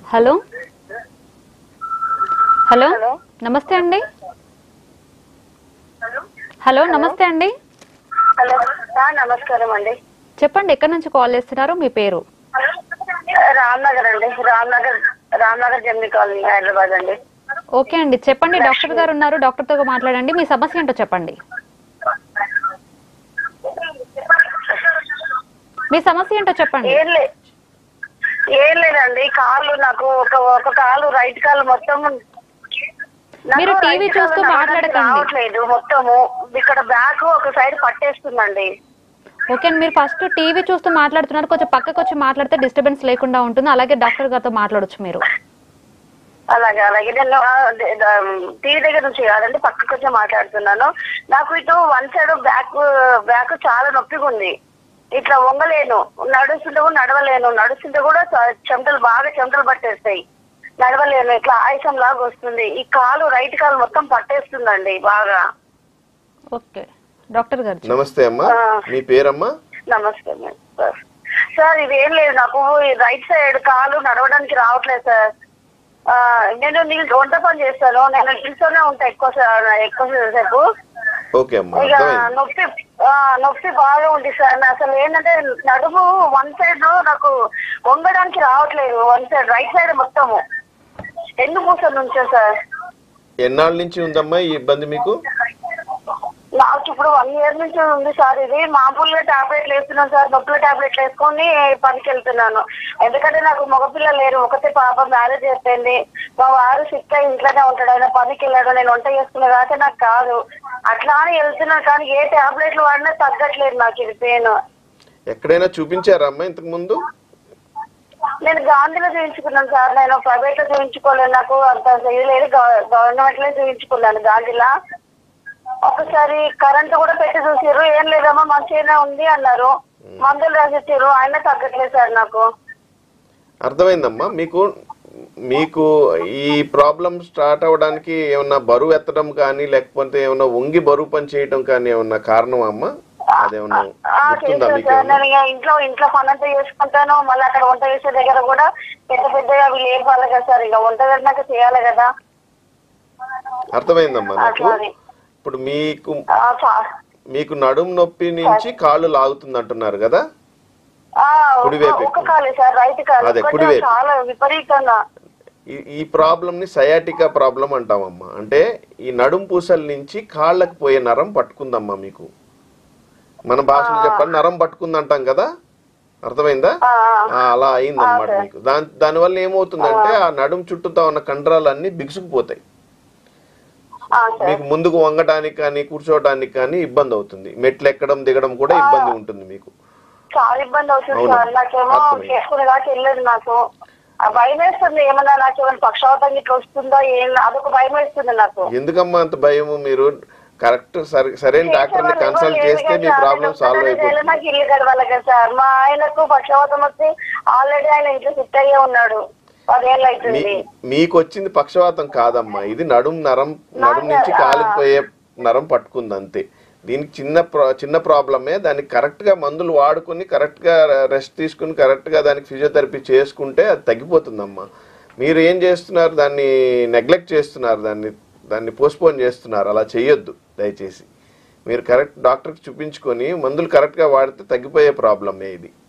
Hello hello hello నమస్తే అండి hello నమస్తే అండి హలో ఆ, నమస్కారం అండి చెప్పండి ఎక్కడి నుంచి కాల్ చేస్తున్నారు మీ పేరు రామ్నగర్ అండి రామ్నగర్ రామ్నగర్ జమ్మి కాలనీ హైదరాబాద్ అండి ఓకే అండి చెప్పండి డాక్టర్ గారు ఉన్నారు డాక్టర్తో మాట్లాడండి మీ సమస్య ఏంటో చెప్పండి మీ సమస్య ఏంటో చెప్పండి ఏం లే ఏం లేదండి కాళ్ళు నాకు ఒక ఒక కాలు రైట్ కాలు మొత్తం నాకు మీరు right టీవీ కాలు చూస్తూ నడవడానికి మాట్లాడకండి. రావట్లేదు మొత్తము ఇక్కడ బ్యాక్ ఒక సైడ్ పట్టేస్తుందండి ఓకే అండి మీరు ఫస్ట్ టీవీ చూస్తూ మాట్లాడుతున్నారు కొంచెం పక్కకు వచ్చి మాట్లాడితే డిస్టర్బెన్స్ లేకుండా ఉంటుంది అలాగే డాక్టర్ గారితో మాట్లాడొచ్చు మీరు అలాగే అలాగే నేను టీవీ దగ్గర నుంచి కాదండి పక్కకు వచ్చి మాట్లాడుతున్నాను నాకు ఇటు వన్ సైడ్ బ్యాక్ బ్యాక్ చాలా నొప్పిగా ఉంది ఇట్లా వంగలేను నడుస్తుంటే కూడా నడవలేను నడుస్తుంటే కూడా చ- చెమటలు బాగా చెమటలు పట్టేస్తాయి నడవలేను ఇట్లా ఆయాసం లాగా వస్తుంది ఈ కాలు రైట్ కాలు మొత్తం పట్టేస్తుందండి బాగా ఓకే డాక్టర్ గారు చెప్పండి. నమస్తే అమ్మా ఆ. మీ పేరమ్మా నమస్తే మేడం సార్ సార్ ఇదేం లేదు నాకు ఈ రైట్ సైడ్ కాలు నడవడానికి రావట్లేదు సార్ ఆ, నేను నీళ్ళు వంట పని చేస్తాను నేను నిల్చొనే ఉంటా ఎక్కువ సా- ఎక్కువ సేపు ఓకే అమ్మా ఇక అర్థమైంది నొప్పి ఆ, నొప్పి బాగా ఉంది సార్ నా అసలు ఏంటంటే నడుము వన్ సైడ్ నాకు వంగడానికి రావట్లేదు వన్ సైడ్ రైట్ సైడ్ మొత్తము ఎన్ని పూసల నుంచో సార్ ఎన్నాళ్ళ నుంచి ఉందమ్మా ఈ ఇబ్బంది మీకు నాకు ఇప్పుడు వన్ ఇయర్ నుంచి ఉంది సార్ ఇది మామూలుగా టాబ్లెట్లు వేస్తున్నాను సార్ నొప్పుల టాబ్లెట్లు వేసుకొని పనికి వెళ్తున్నాను ఎందుకంటే నాకు మగపిల్ల లేరు ఒకతే పాప మ్యారేజ్ అయిపోయింది మా వారు సిక్ అయి ఇంట్లోనే ఉంటాడు ఆయన పనికి వెళ్ళాడు నేను వంట చేసుకునే కాబట్టి నాకు కాదు అట్లా అని వెళ్తున్నాను కానీ ఏ టాబ్లెట్లు వాడినా తగ్గట్లేదు నాకు ఇది పెయిన్ ఎక్కడైనా చూపించారా అమ్మా ఇంతకు ముందు నేను గాంధీలో చూపించుకున్నాను సార్ నేను ప్రైవేట్ లో చూపించుకోలేదు నాకు అంత ఇది లేదు గవర్నమెంట్ లో చూపించుకున్నాను గాంధీలో ఒకసారి కరెంట్ కూడా పెట్టి చూసారు ఏం లేదమ్మా మంచిగానే ఉంది అన్నారు మందులు రాసిచ్చారు అయినా తగ్గట్లేదు సార్ నాకు అర్థమైందమ్మా మీకు మీకు ఈ ప్రాబ్లం స్టార్ట్ అవ్వడానికి ఏమన్నా బరువు ఎత్తడం కానీ లేకపోతే ఏమన్నా వంగి బరువు పని చేయడం కానీ ఏమన్నా కారణం అమ్మా అదేమన్నా ఆ, గుర్తుందా చేశాను మీకు సార్ నేను ఇక ఇంట్లో ఇంట్లో పని అంతా చేసుకుంటాను మళ్ళీ అక్కడ వంట చేసే దగ్గర కూడా పెద్ద పెద్దగా అవి లేపాలి కదా సార్ ఇక వంట పెట్టినాక చేయాలి కదా అర్థమైందమ్మా నాకు అట్లా అని. ఇప్పుడు మీకు ఆ, చా- మీకు నడుము నొప్పి నుంచి కాళ్ళు లాగుతుంది అంటున్నారు కదా ఆ, కుడివైపు ఒక కాలే సార్ రైట్ కాలు అదే, కొంచెం కుడివైపు. చాలా విపరీతంగా ఈ ఈ ప్రాబ్లమ్ని సయాటికా ప్రాబ్లం అంటామమ్మా అంటే ఈ నడుం పూసల నుంచి కాళ్ళకు పోయే నరం పట్టుకుందమ్మా మీకు మన భాషలో చెప్పాలి నరం పట్టుకుంది అంటాం కదా అర్థమైందా ఆ, ఆ, అలా అయిందన్నమాట మీకు దాని దానివల్ల ఏమవుతుందంటే ఆ నడుం చుట్టూతో ఉన్న కండరాలన్నీ బిగుసుకుపోతాయి ఆ, సార్ మీకు ముందుకు వంగడానికి కానీ కూర్చోవడానికి కానీ ఇబ్బంది అవుతుంది మెట్లు ఎక్కడం దిగడం కూడా ఇబ్బంది ఉంటుంది మీకు చాలా ఇబ్బంది అవుతుంది అవునా? సార్ నాకేమో అర్థమైంది. చేసుకునే దాకా వెళ్ళలేదు నాకు ఆ భయం వేస్తుంది ఏమన్నా నాకు ఏమైనా పక్షవాతం ఇట్లా వస్తుందా ఏం అదొక భయం వేస్తుంది నాకు ఎందుకమ్మా అంత భయము మీరు కరెక్ట్ సరైన డాక్టర్ని కన్సల్ట్ చేస్తే మీ ప్రాబ్లం సాల్వ్ అయిపోతుంది నాకు ఇల్లు గడవాలి కదా సార్ మా ఆయనకు పక్షవాతం వస్తే ఆల్రెడీ ఆయన ఇంట్లో సిట్ అయ్యే ఉన్నాడు పదేళ్ళు అవుతుంది మీ- మీకు వచ్చింది పక్షవాతం కాదమ్మా ఇది నడుం నరం నడుం నుంచి కాలుకి పోయే నరం పట్టుకుంది అంతే దీనికి చిన్న ప్రా- చిన్న ప్రాబ్లమే దానికి కరెక్ట్ గా మందులు వాడుకొని కరెక్ట్ గా రెస్ట్ తీసుకుని కరెక్ట్ గా దానికి ఫిజియోథెరపీ చేసుకుంటే అది తగ్గిపోతుందమ్మా మీరు ఏం చేస్తున్నారు దాన్ని నెగ్లెక్ట్ చేస్తున్నారు దాన్ని దాన్ని పోస్ట్పోన్ చేస్తున్నారు అలా చేయొద్దు దయచేసి మీరు కరెక్ట్ డాక్టర్కి చూపించుకొని మందులు కరెక్ట్గా వాడితే తగ్గిపోయే ప్రాబ్లమే ఇది